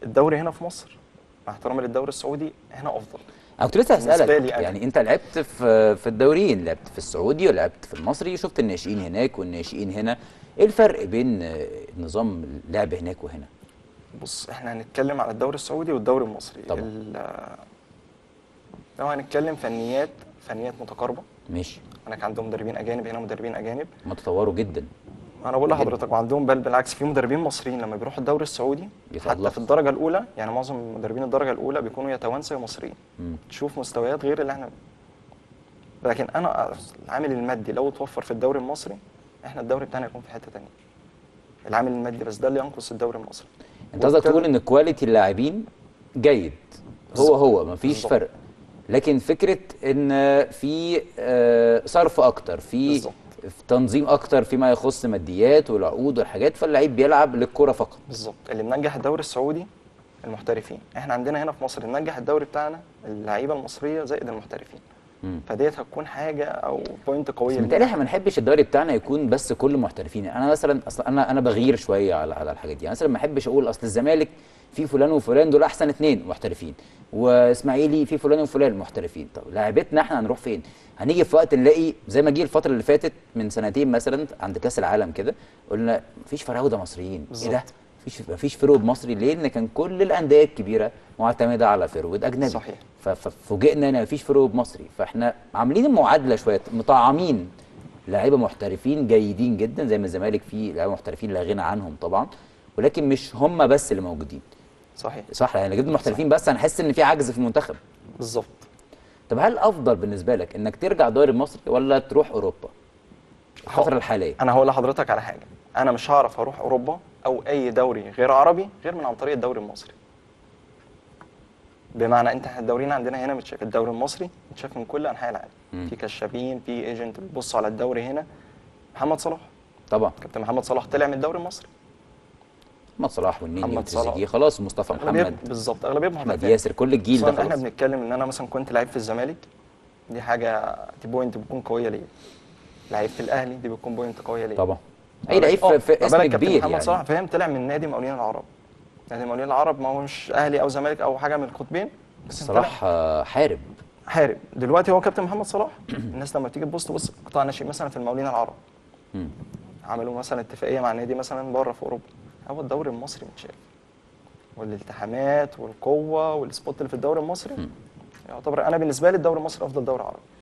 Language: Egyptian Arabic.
الدوري هنا في مصر مع احترامي للدوري السعودي هنا افضل انا كنت لسه بالنسبة هسألك لي أنا. يعني انت لعبت في في الدوريين لعبت في السعودي ولعبت في المصري شفت الناشئين هناك والناشئين هنا ايه الفرق بين آه، نظام اللعب هناك وهنا بص احنا هنتكلم على الدوري السعودي والدوري المصري طبعا. ال- لو هنتكلم فنيات فنيات متقاربه ماشي هناك عندهم مدربين اجانب هنا مدربين اجانب ما تطوروا جدا انا بقول جدا. لحضرتك وعندهم بل بالعكس في مدربين مصريين لما بيروحوا الدوري السعودي حتى بيتألقوا. في الدرجه الاولى يعني معظم مدربين الدرجه الاولى بيكونوا يا توانسه يا مصريين مم. تشوف مستويات غير اللي احنا لكن انا العامل المادي لو اتوفر في الدوري المصري احنا الدوري بتاعنا يكون في حته تانية العامل المادي بس ده اللي ينقص الدوري المصري انت قصدك وبالتالي- تقول ان كواليتي اللاعبين جيد هو بالظبط. هو مفيش بالظبط. فرق لكن فكره ان في آه، صرف اكتر في بالظبط. في تنظيم اكتر فيما يخص ماديات والعقود والحاجات فاللعيب بيلعب للكره فقط بالظبط اللي منجح الدوري السعودي المحترفين احنا عندنا هنا في مصر ننجح الدوري بتاعنا اللعيبه المصريه زائد المحترفين مم. فديت هتكون حاجه او بوينت قويه بس لينا. متهيألي احنا ما نحبش الدوري بتاعنا يكون بس كله محترفين انا مثلا اصلا انا انا بغير شويه على على الحاجات دي يعني مثلا ما احبش اقول اصل الزمالك في فلان وفلان دول احسن اثنين محترفين واسماعيلي في فلان وفلان محترفين طب لعبتنا احنا هنروح فين هنيجي في وقت نلاقي زي ما جه الفتره اللي فاتت من سنتين مثلا عند كاس العالم كده قلنا مفيش فراوده مصريين ايه بالظبط. ده مفيش مفيش فرود مصري ليه لان كان كل الانديه الكبيره معتمده على فرود اجنبي صحيح. ف- ففوجئنا ان مفيش فرود مصري فاحنا عاملين المعادله شويه مطعمين لعيبه محترفين جيدين جدا زي ما الزمالك فيه لعيبه محترفين لا غنى عنهم طبعا ولكن مش هم بس اللي موجودين صحيح صح يعني جبنا محترفين بس هنحس ان في عجز في المنتخب بالظبط طب هل افضل بالنسبه لك انك ترجع الدوري المصري ولا تروح اوروبا الفتره الحاليه انا هقول لحضرتك على حاجه انا مش هعرف اروح اوروبا او اي دوري غير عربي غير من عن طريق الدوري المصري بمعنى انت احنا دورينا عندنا هنا متشاف الدوري المصري متشاف من كل انحاء العالم مم. في كشافين في ايجنت بيبصوا على الدوري هنا محمد صلاح طبعا كابتن محمد صلاح طلع من الدوري المصري محمد صلاح والنني محمد صلاح. وتريزيجيه خلاص مصطفى أغلبية- محمد بالظبط اغلبيه احمد محترفين ياسر كل الجيل ده خصوصاً احنا خلاص بنتكلم ان انا مثلا كنت لعيب في الزمالك دي حاجه دي بوينت بتكون قويه ليا لعيب في الاهلي دي بتكون بوينت قويه ليا طبعا اي لعيب في, في ما اسم بالك كابتن كبير محمد يعني صلاح فاهم طلع من نادي مقاولين العرب نادي مقاولين العرب ما هو مش اهلي او زمالك او حاجه من القطبين بس طلع صلاح آه، حارب حارب دلوقتي هو كابتن محمد صلاح الناس لما تيجي تبص تبص قطاع ناشئ مثلا في المقاولين العرب مم. عملوا مثلا اتفاقيه مع نادي مثلا بره في اوروبا هو الدوري المصري متشاف والالتحامات والقوه والسبوت اللي في الدوري المصري يعتبر انا بالنسبه لي الدوري المصري افضل دوري عربي